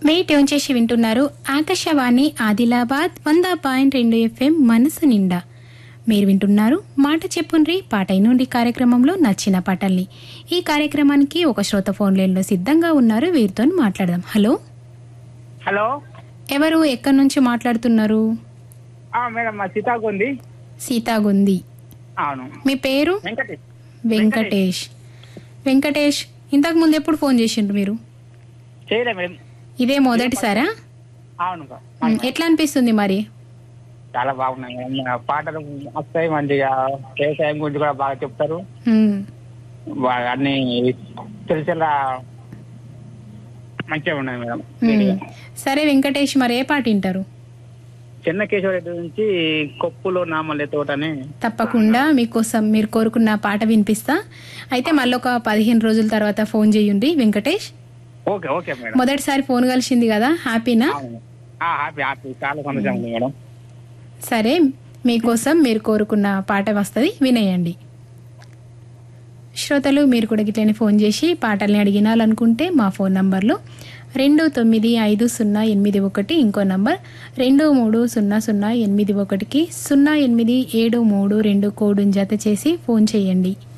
మే tune చేసి వింటున్నారు ఆకాశవాణి ఆదిలాబాద్ వంద పాయింట్ రెండు ఎఫ్ఎం మనసు నిండా మీరు వింటున్నారు మాట చెప్పుండ్రి పాటై నుండి కార్యక్రమంలో నచ్చిన పాటల్ని ఈ కార్యక్రమానికి ఒక శ్రోత ఫోన్ లైన్లో సిద్ధంగా ఉన్నారు వీరితో మాట్లాడదాం హలో హలో ఎవరు ఎక్కడి నుంచి మాట్లాడుతున్నారు ఆ, మేడం మా సీతాకు ఉంది సీతాగుంది అవును మీ పేరు వెంకటేష్ వెంకటేష్ వెంకటేష్ ఇంతకు ముందు ఎప్పుడు ఫోన్ చేసిండ్రు మీరు చేయలే మేడం ఇదే మొదటిసారా అవును ఉమ్, ఎట్లా అనిపిస్తుంది మరి చాలా బాగున్నాయి మేడం ఆ పాటలు వస్తాయి మంచిగా వ్యవసాయం గురించి కూడా బాగా చెప్తారు ఉమ్, బాగా అన్ని తెలిసేలా మంచిగా ఉన్నాయి మేడం ఉమ్. సరే వెంకటేష్ మరి ఏ పాట వింటారు చిన్న కేశవరెడ్డి నుంచి కొప్పులో నామల్లె తోట అని తప్పకుండా మీకోసం మీరు కోరుకున్న పాట వినిపిస్తా అయితే మళ్ళీ ఒక పదిహేను రోజుల తర్వాత ఫోన్ చేయండి వెంకటేష్ ఓకే ఓకే మేడం మొదటిసారి ఫోన్ కలిసింది కదా హ్యాపీనా అవును ఆ, హ్యాపీ హ్యాపీ చాలా సంతోషం ఉంది మేడం సరే మీకోసం మీరు కోరుకున్న పాట వస్తుంది వినేయండి శ్రోతలు మీరు కూడా గిట్లని ఫోన్ చేసి పాటల్ని అడిగినాలనుకుంటే మా ఫోన్ నంబర్లు రెండు తొమ్మిది ఐదు సున్నా ఎనిమిది ఒకటి ఇంకో నంబర్ రెండు మూడు సున్నా సున్నా ఎనిమిది ఒకటికి సున్నా ఎనిమిది ఏడు మూడు రెండు కోడుని జత చేసి ఫోన్ చేయండి